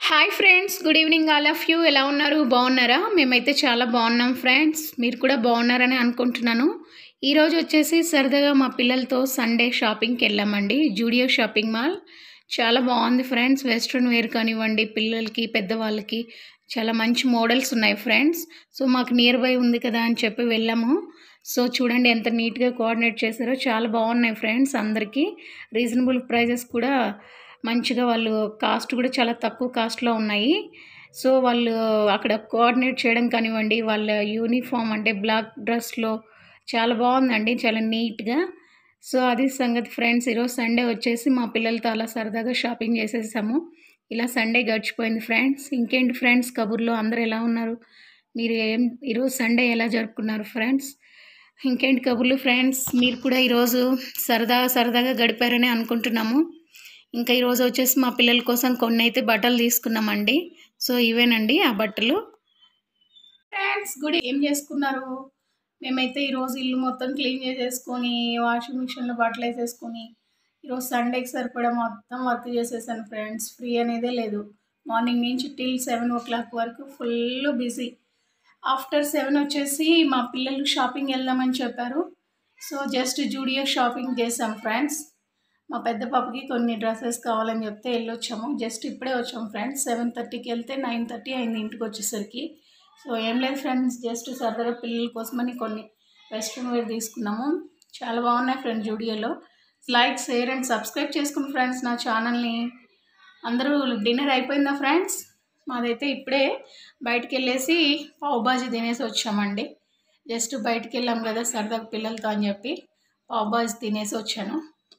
hi friends good evening all of you ఎలా ఉన్నారు బాగున్నారా మేమైతే చాలా బాగున్నాం ఫ్రెండ్స్ మీరు కూడా బాగున్నారని అనుకుంటున్నాను ఈరోజు వచ్చేసి సరదాగా మా పిల్లలతో సండే షాపింగ్కి వెళ్ళామండి జూడియో షాపింగ్ మాల్ చాలా బాగుంది ఫ్రెండ్స్ వెస్ట్రన్ వేర్ కానివ్వండి పిల్లలకి పెద్దవాళ్ళకి చాలా మంచి మోడల్స్ ఉన్నాయి ఫ్రెండ్స్ సో మాకు నియర్ బై ఉంది కదా అని చెప్పి వెళ్ళాము సో చూడండి ఎంత నీట్గా కోఆర్డినేట్ చేశారో చాలా బాగున్నాయి ఫ్రెండ్స్ అందరికీ రీజనబుల్ ప్రైజెస్ కూడా మంచిగా వాళ్ళు కాస్ట్ కూడా చాలా తక్కువ కాస్ట్లో ఉన్నాయి సో వాళ్ళు అక్కడ కోఆర్డినేట్ చేయడం కానివ్వండి వాళ్ళ యూనిఫామ్ అంటే బ్లాక్ డ్రెస్లో చాలా బాగుందండి చాలా నీట్గా సో అది సంగతి ఫ్రెండ్స్ ఈరోజు సండే వచ్చేసి మా పిల్లలతో అలా సరదాగా షాపింగ్ చేసేసాము ఇలా సండే గడిచిపోయింది ఫ్రెండ్స్ ఇంకేంటి ఫ్రెండ్స్ కబుర్లో అందరూ ఎలా ఉన్నారు మీరు ఏం ఈరోజు సండే ఎలా జరుపుకున్నారు ఫ్రెండ్స్ ఇంకేంటి కబుర్లు ఫ్రెండ్స్ మీరు కూడా ఈరోజు సరదా సరదాగా గడిపారని అనుకుంటున్నాము ఇంకా ఈరోజు వచ్చేసి మా పిల్లల కోసం కొన్ని అయితే బట్టలు తీసుకున్నామండి సో ఇవేనండి ఆ బట్టలు ఫ్రెండ్స్ గుడి ఏం చేసుకున్నారు మేమైతే ఈరోజు ఇల్లు మొత్తం క్లీన్ చేసేసుకొని వాషింగ్ మిషన్లో బట్టలు వేసేసుకొని ఈరోజు సండేకి సరిపడా మొత్తం వర్క్ చేసేసాను ఫ్రెండ్స్ ఫ్రీ అనేదే లేదు మార్నింగ్ నుంచి టిల్ సెవెన్ ఓ క్లాక్ వరకు ఫుల్ బిజీ ఆఫ్టర్ సెవెన్ వచ్చేసి మా పిల్లలు షాపింగ్ వెళ్దామని చెప్పారు సో జస్ట్ జూడియో షాపింగ్ చేసాం ఫ్రెండ్స్ మా పెద్ద పాపకి కొన్ని డ్రెస్సెస్ కావాలని చెప్తే వెళ్ళొచ్చాము జస్ట్ ఇప్పుడే వచ్చాము ఫ్రెండ్స్ సెవెన్ థర్టీకి వెళ్తే నైన్ థర్టీ అయింది ఇంటికి వచ్చేసరికి సో ఏం లేదు ఫ్రెండ్స్ జస్ట్ సరదాగా పిల్లల కోసమని కొన్ని వెస్ట్రన్ వేర్ తీసుకున్నాము చాలా బాగున్నాయి ఫ్రెండ్స్ జూడియోలో లైక్ షేర్ అండ్ సబ్స్క్రైబ్ చేసుకుని ఫ్రెండ్స్ నా ఛానల్ని అందరూ డిన్నర్ అయిపోయిందా ఫ్రెండ్స్ మాదైతే ఇప్పుడే బయటికి వెళ్ళేసి పావు బాజీ తినేసి వచ్చామండి జస్ట్ బయటికి వెళ్ళాం కదా సరదాగా పిల్లలతో అని చెప్పి పావు బాజీ తినేసి వచ్చాను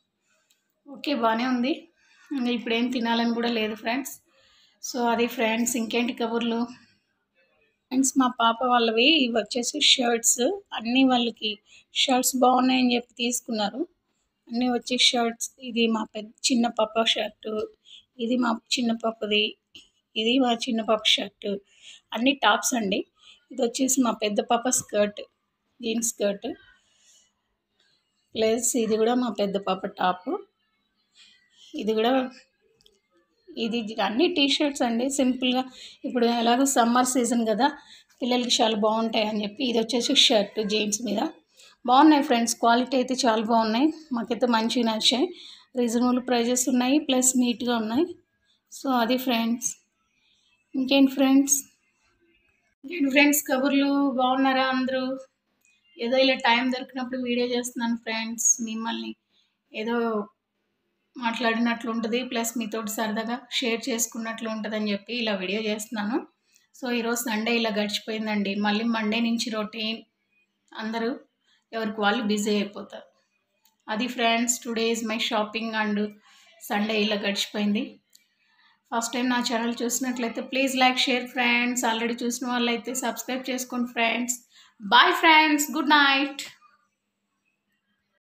ఓకే బాగానే ఉంది ఇంకా ఇప్పుడు ఏం తినాలని కూడా లేదు ఫ్రెండ్స్ సో అది ఫ్రెండ్స్ ఇంకేంటి కబుర్లు ఫ్రెండ్స్ మా పాప వాళ్ళవి ఇవి వచ్చేసి షర్ట్స్ అన్నీ వాళ్ళకి షర్ట్స్ బాగున్నాయని చెప్పి తీసుకున్నారు అన్నీ వచ్చి షర్ట్స్ ఇది మా పెద్ద చిన్న పాప షర్టు ఇది మా చిన్న పాపది ఇది మా చిన్న పాప షర్టు అన్ని టాప్స్ అండి ఇది వచ్చేసి మా పెద్ద పాప స్కర్ట్ జీన్స్ స్కర్ట్ ప్లస్ ఇది కూడా మా పెద్ద పాప టాప్ ఇది కూడా ఇది అన్ని టీ షర్ట్స్ అండి సింపుల్గా ఇప్పుడు ఎలాగో సమ్మర్ సీజన్ కదా పిల్లలకి చాలా బాగుంటాయి అని చెప్పి ఇది వచ్చేసి షర్ట్ జీన్స్ మీద బాగున్నాయి ఫ్రెండ్స్ క్వాలిటీ అయితే చాలా బాగున్నాయి మాకైతే మంచిగా నచ్చాయి రీజనబుల్ ప్రైజెస్ ఉన్నాయి ప్లస్ నీట్గా ఉన్నాయి సో అది ఫ్రెండ్స్ ఇంకేంటి ఫ్రెండ్స్ ఇంకేంటి ఫ్రెండ్స్ కబుర్లు బాగున్నారా అందరూ ఏదో ఇలా టైం దొరికినప్పుడు వీడియో చేస్తున్నాను ఫ్రెండ్స్ మిమ్మల్ని ఏదో మాట్లాడినట్లు ఉంటుంది ప్లస్ మీతోటి సరదాగా షేర్ చేసుకున్నట్లు ఉంటుందని చెప్పి ఇలా వీడియో చేస్తున్నాను సో ఈరోజు సండే ఇలా గడిచిపోయిందండి మళ్ళీ మండే నుంచి రొటీన్ అందరూ ఎవరికి వాళ్ళు బిజీ అయిపోతారు అది friends today is my shopping and Sunday ఇలా గడిచిపోయింది ఫస్ట్ టైం నా ఛానల్ చూసినట్లయితే please like share friends already చూసిన వాళ్ళైతే సబ్స్క్రైబ్ చేసుకోండి friends bye friends good night